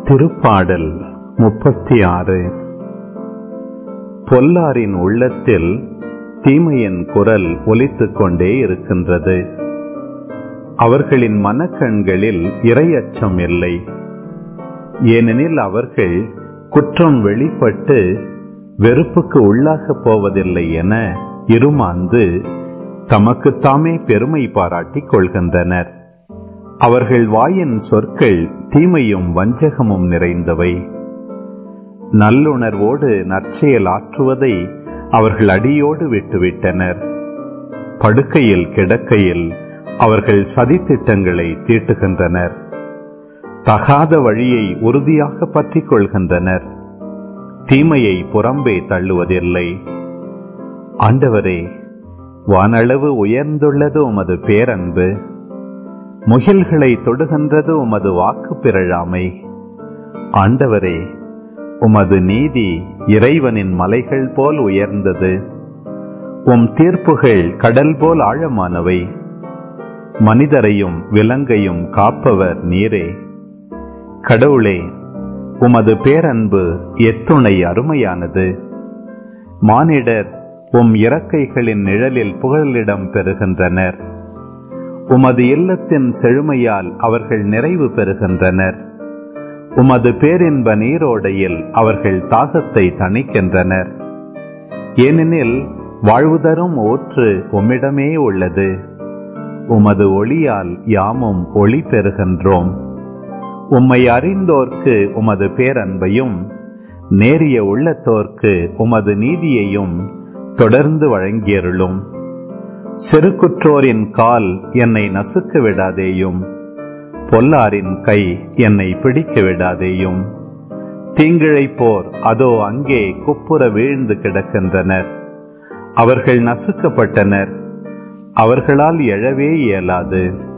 திருப்பாடல் முப்பத்தி ஆறு பொல்லாரின் உள்ளத்தில் தீமையின் குரல் ஒலித்துக் கொண்டே இருக்கின்றது அவர்களின் மனக்கண்களில் இரையச்சம் இல்லை ஏனெனில் அவர்கள் குற்றம் வெளிப்பட்டு வெறுப்புக்கு உள்ளாகப் போவதில்லை என இருமாந்து தமக்குத்தாமே பெருமை பாராட்டிக் கொள்கின்றனர் அவர்கள் வாயின் சொற்கள் தீமையும் வஞ்சகமும் நிறைந்தவை நல்லுணர்வோடு நற்செயல் ஆற்றுவதை அவர்கள் அடியோடு விட்டுவிட்டனர் படுக்கையில் கிடக்கையில் அவர்கள் சதித்திட்டங்களை தீட்டுகின்றனர் தகாத வழியை உறுதியாக பற்றிக் கொள்கின்றனர் தீமையை புறம்பே தள்ளுவதில்லை ஆண்டவரே வானளவு உயர்ந்துள்ளது உமது பேரன்பு முகில்களை தொடுகின்றது உமது வாக்கு பிறழாமை ஆண்டவரே உமது நீதி இறைவனின் மலைகள் போல் உயர்ந்தது உம் தீர்ப்புகள் கடல் போல் ஆழமானவை மனிதரையும் விலங்கையும் காப்பவர் நீரே கடவுளே உமது பேரன்பு எத்துணை அருமையானது மானிடர் உம் இறக்கைகளின் நிழலில் புகழிடம் பெறுகின்றனர் உமது இல்லத்தின் செழுமையால் அவர்கள் நிறைவு பெறுகின்றனர் உமது பேரின்ப நீரோடையில் அவர்கள் தாகத்தை தணிக்கின்றனர் ஏனெனில் வாழ்வுதரும் ஊற்று உம்மிடமே உள்ளது உமது ஒளியால் யாமும் ஒளி பெறுகின்றோம் உம்மை அறிந்தோர்க்கு உமது பேரன்பையும் நேரிய உள்ளத்தோர்க்கு உமது நீதியையும் தொடர்ந்து வழங்கியருளும் செருக்குற்றோரின் கால் என்னை நசுக்க விடாதேயும் பொல்லாரின் கை என்னை பிடிக்க விடாதேயும் தீங்கிழைப்போர் அதோ அங்கே குப்புற வீழ்ந்து கிடக்கின்றனர் அவர்கள் நசுக்கப்பட்டனர் அவர்களால் எழவே இயலாது